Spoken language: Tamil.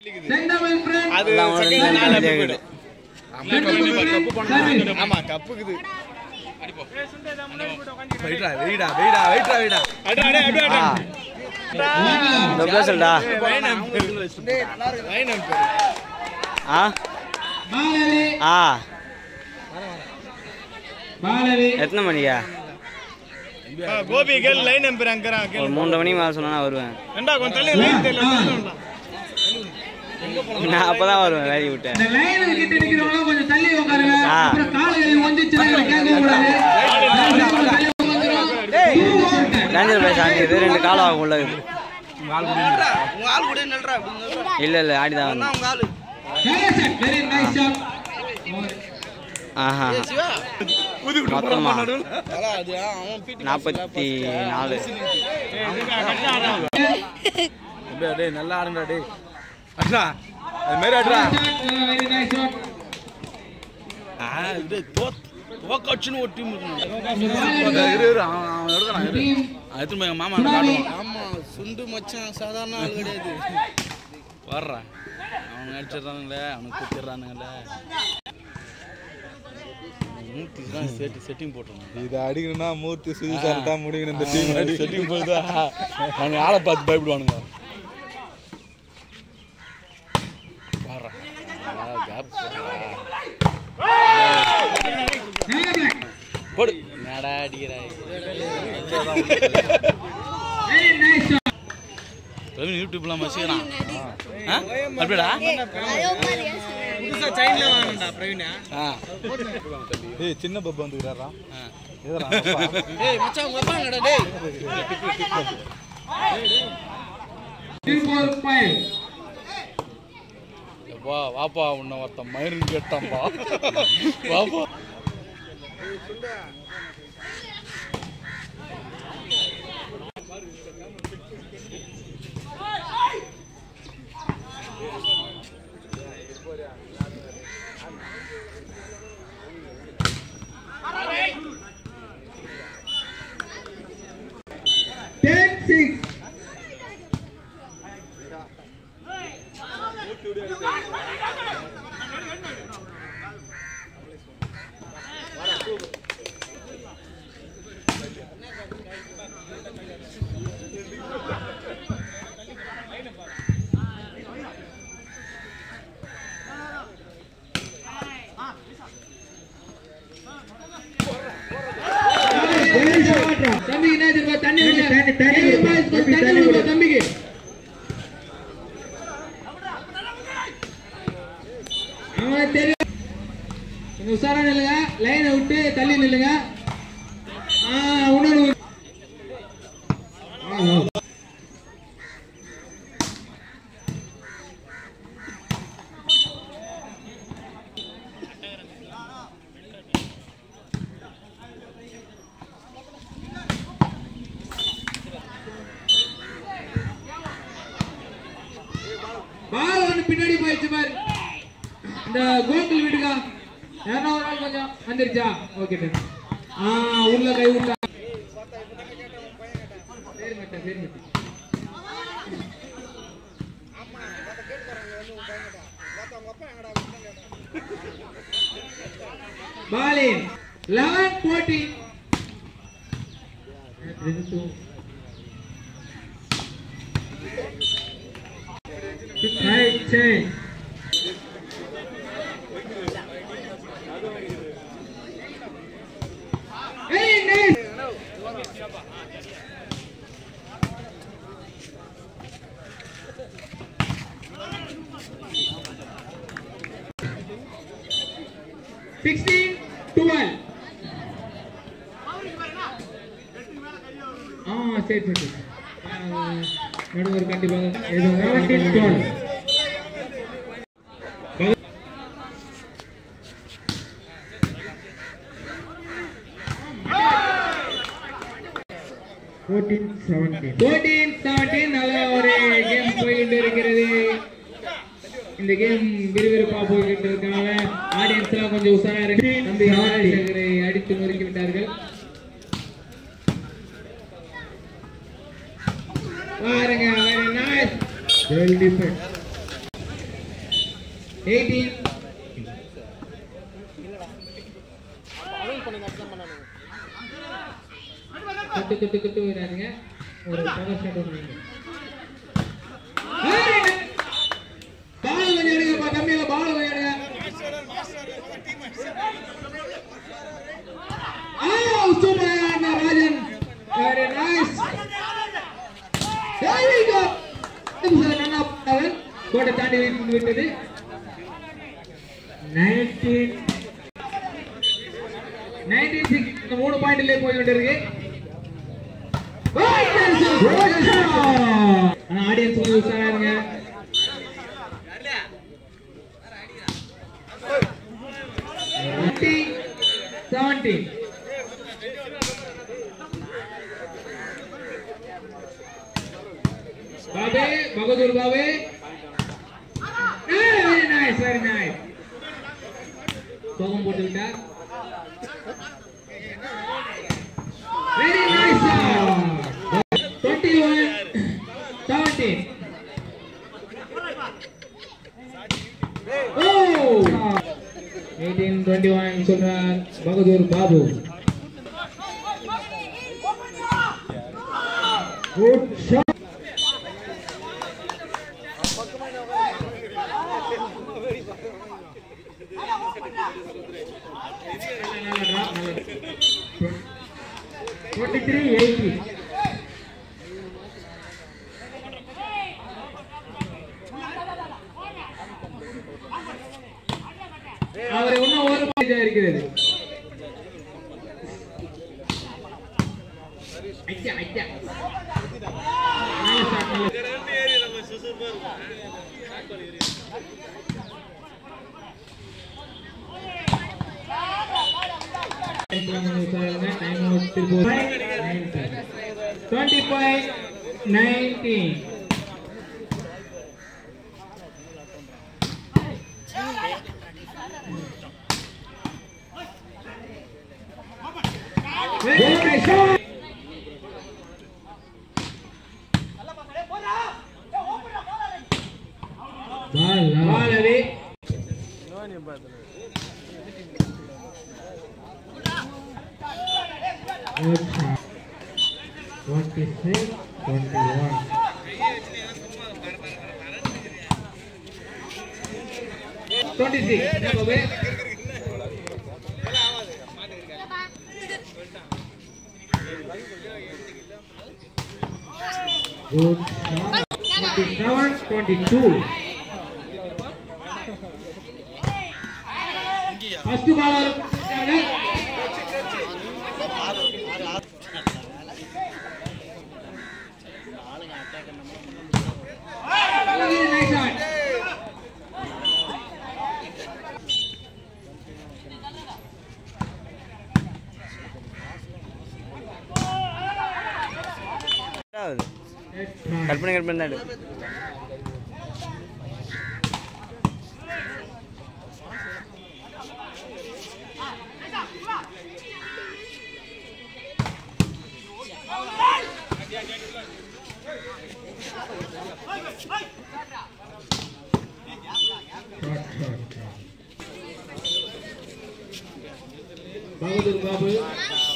செந்தமிழ் ஃப்ரெண்ட் அது எல்லாம் ஒரு second ரெண்டு நாள் ரெண்டு அப்படி இருக்குது. செந்தமிழ் ஃப்ரெண்ட் சர்வீஸ் ஆமா கப்புக்குது வெயிடா வெயிடா வெயிடா வெயிடா வெயிடா அட அட அட அட ஆ இந்த பேசல்டா வைன் அம்பேர் வைன் அம்பேர் ஆ பாலவி ஆ பாலவி எத்தனை மணிக்கா கோபி கேள் லைன் அம்பேர் அங்கறான் ஒரு கேள் மூன்றரை மணிக்கு மேலே சொன்னா வருவேன் ஏண்டா கொஞ்சம் தள்ளி லைன் தெரியல நான் அப்பதான் வருவேன் வேலையை விட்டு இந்த லைன் கிட்ட நிக்கிறவங்க கொஞ்சம் தள்ளி உட்காருங்க ஆ. அப்புறம் கால்கள் ஒஞ்சிச்சுன்னா கேட்க கூடாது கொஞ்சம் தள்ளி உட்காந்துரும். தூரம் ஓடுங்க. ரேஞ்சர் பைஸ் ஆகிது ரெண்டு காலம் ஆகும் உள்ள இருக்குது உங்க ஆள் கூட நில்றா அப்படின்னு சொல்றா. இல்லை இல்லை ஆடி தான் அண்ணா, வந்தேன் Very உங்க ஆளு shot, very nice shot. ஆஹா சிவா மொத்தமா அதான் அது அவன் பீட்டி நாற்பத்தி நாலு அப்படியே டேய் நல்லா ஆடுங்கடா டேய் அண்ணா அது மாதிரி ஆடுறா Very nice shot. ஆ இது தோத் தோக்கச்சுன்னு ஒரு டீம் இருக்கு இரு இரு அவன் அவன் எடுக்கிறான் இரு Team எடுத்து போய் எங்க மாமா காட்டுவான் ஆமா சுண்டு மச்சான் சாதாரண ஆள் கிடையாது வர்றான் அவனுங்க அடிச்சிடுறானுங்களே அவனுக்கு குத்திடுறானுங்களே மூர்த்தி தான் செட்டி செட்டிங் போட்டுருவான் இதை அடிக்கணும்னா மூர்த்தி சுதிசார் தான் முடிக்கணும் இந்த டீம் அடி செட்டிங் போகுதா அவனுங்க ஆளை பார்த்து பயப்படுவானுங்க வர்றான் கேப் போடு நடா அடிக்கிறாய் very nice shot. பிரவீன் யூடியூப்லாம் வச்சுக்கிறான் ஆ அப்படிடா புதுசா சைன்ல வாங்கடா பிரவீனா ஆ ஏய் சின்ன பப்பு வந்துக்கிறாரா ஆ. இதரா டேய் மச்சான் உங்க அப்பா எங்கடா டேய் Three, four, five. வா வாப்பா உன்னை ஒருத்தன் மயிரும் கேட்டான்பா வாப்பா Ten, six. தம்பிக்கு என்ன தெரியுமா? தண்ணி கொடுங்க. தண்ணி கொடுங்க. தண்ணி கொடுங்க தம்பிக்கு அவனுக்கு தெரியும் கொஞ்சம் உஷாரா நில்லுங்க லைனை விட்டு தள்ளி நில்லுங்க ஆ இன்னொரு ஆ, ஆ. பால் வந்து பின்னாடி போயிடுச்சு பாரு இந்த கோகுல் வீட்டுக்கா யாரா ஒரு ஆள் கொஞ்சம் வந்துருச்சா ஓகே டன் ஆ உள்ள கை விட்டா சரி மட்டா சரி மட்டா பாலின் eleven fourteen Right change. Very nice. Sixteen, twelve. ஆ சரி சரி சரி ஆ, நடுவர் கண்டிப்பாக ஏதோ seventeen twelve fourteen seventeen fourteen seventeen நல்ல ஒரு கேம் போயிட்டு இருக்கிறது இந்த கேம் விறுவிறுப்பா போய்கிட்டு இருக்காங்க ஆடியன்ஸ்லாம் கொஞ்சம் உஷாரா இருக்கு தம்பி ராஜசேகரை அடித்து நொறுக்கி விட்டார்கள் பாருங்க very nice well defense eighteen தொட்டு தொட்டு தொட்டு விடாதீங்க ஒரு பவர் ஷாட் ஒன்று பால் கொஞ்சம் எடுங்கப்பா தம்பியில பால் கொஞ்சம் எடுங்க Oh, super Anna Rajan. Very nice. There we go. Run up அவன் கோட்டை தாண்டி வைத்து விட்டது 19 19 இந்த மூணு பாயிண்ட்லயே போய் கொண்டிருக்கு ஆனா ஆடியன்ஸ் கொஞ்சம் உஷாரா இருங்க செவன்டீன் பாபே பகதூர் பாபே வெரி நைஸ் வெரி நைஸ் சோகம் போட்டு விட்டார் very nice twenty one seventeen ஓ எயிட்டீன் டுவெண்ட்டி ஒன் சொல்றார் Bahadur Babu good shot twenty three eighty அவர் இன்னும் ஒரு பாயிண்ட் இருக்கிறது ஐயா ஐயா நல்ல shot, நல்ல டுவெண்ட்டி ஃபைவ் நைன்டீன் பாலவே twenty six twenty one twenty six Babu Good shot. 27, 22. First ball. Nice shot. Cut பண்ணி கட் பண்ணி தான் எடு. பகதூர் பாபு